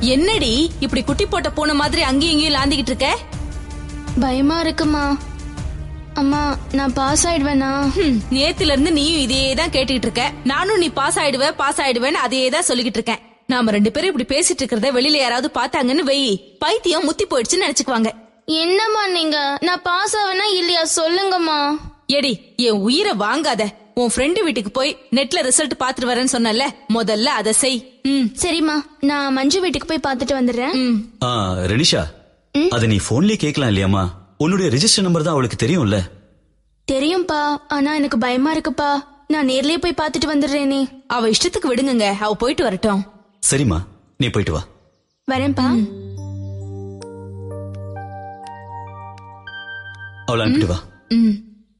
என்னடி இப்படி குட்டி போட்ட பூனை மாதிரி அங்கேயும் இங்கேயும் லாந்திக்கிட்டு இருக்க பயமா இருக்குமா அம்மா நான் பாஸ் ஆயிடுவேனா ஹம், நேத்துல இருந்து நீயும் இதையே தான் கேட்டுக்கிட்டு இருக்க நானும் நீ பாஸ் ஆயிடுவ பாஸ் ஆயிடுவேன்னு அதையே தான் சொல்லிக்கிட்டு இருக்கேன் நாம ரெண்டு பேரும் இப்படி பேசிட்டு இருக்கிறத வெளியில யாராவது பார்த்தாங்கன்னு வெயி பைத்தியம் முத்தி போயிடுச்சுன்னு நினைச்சுக்குவாங்க என்னம்மா நீங்க நான் பாஸ் ஆவேனா இல்லையா சொல்லுங்கம்மா எடி என் உயிரை வாங்காத உன் ஃப்ரெண்டு வீட்டுக்கு போய் நெட்ல ரிசல்ட் பாத்துட்டு வரேன்னு சொன்னல முதல்ல அதை செய் ம் சரிம்மா நான் மஞ்சு வீட்டுக்கு போய் பார்த்துட்டு வந்துடுறேன் ம் ஆ ரெனிஷா அத நீ போன்லயே கேட்கலாம் இல்லையாமா உன்னுடைய ரெஜிஸ்டர் நம்பர் தான் அவளுக்கு தெரியும்ல தெரியும்பா ஆனா எனக்கு பயமா இருக்குப்பா நான் நேர்லயே போய் பார்த்துட்டு வந்துடுறேனே அவ இஷ்டத்துக்கு விடுங்கங்க அவ போயிட்டு வரட்டும் சரிம்மா நீ போயிட்டு வா வரேன்ப்பா அவளை அனுப்பிட்டு வா ம்